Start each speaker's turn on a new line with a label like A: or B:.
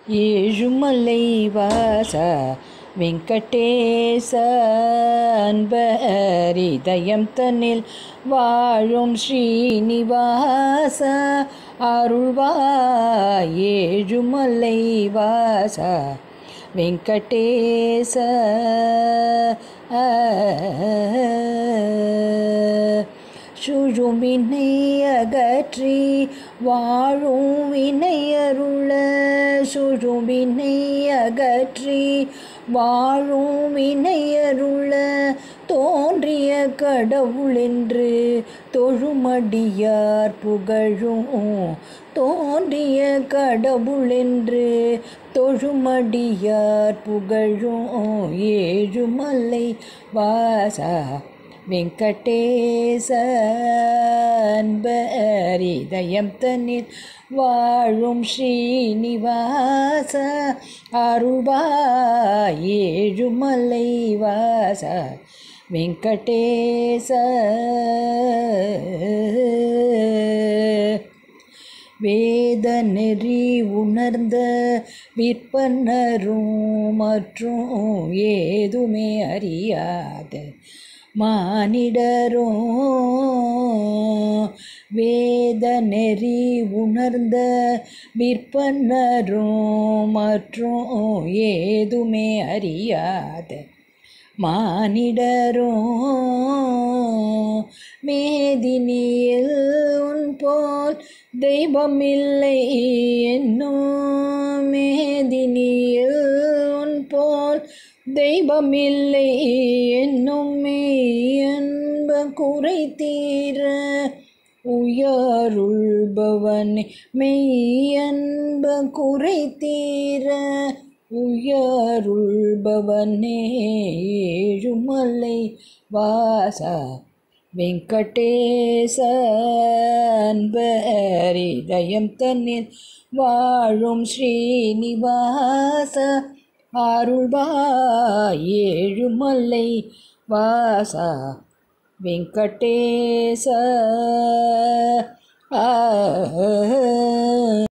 A: ஏழுமலை வாச வெங்கடேச அன்பரிதயம் தன்னில் வாழும் ஸ்ரீனிவாச அருள்வாய் ஏழுமலை வாச வெங்கடேச சுழுமினை அகற்றி வாழும் வினையருள சுழுமினை அகற்றி வாழும் வினையருள தோன்றிய கடவுளென்று தொழுமடியார் புகழும் தோன்றிய கடவுளென்று தொழுமடியார் புகழும் ஏழுமலை வாசா வெங்கடேச அன்பரிதயம் தன்னில் வாழும் ஸ்ரீனிவாச அருள்வாய் ஏழுமலை வாச வெங்கடேச வேத நெறி உணர்ந்த விற்பனரும் மற்றும் ஏதுமே அறியாத மானிடரும் வேத நெறி உணர்ந்த விற்பனரும் மற்றும் ஏதுமே அறியாத மானிடரும் மேதினியில் உன் போல் தெய்வமில்லை என்னும் மேதினியில் உன் போல் தெய்வமில்லை என்னும் மெய்யன்ப குறை தீர உயருள்பவனே மெய்யன்ப குறை தீர உயருள்பவனே ஏழுமலை வாசா வெங்கடேச அன்பரிதயம் தன்னில் வாழும் ஸ்ரீனிவாச அருள்வாய் ஏழுமலை வாசா வெங்கடேச ஆ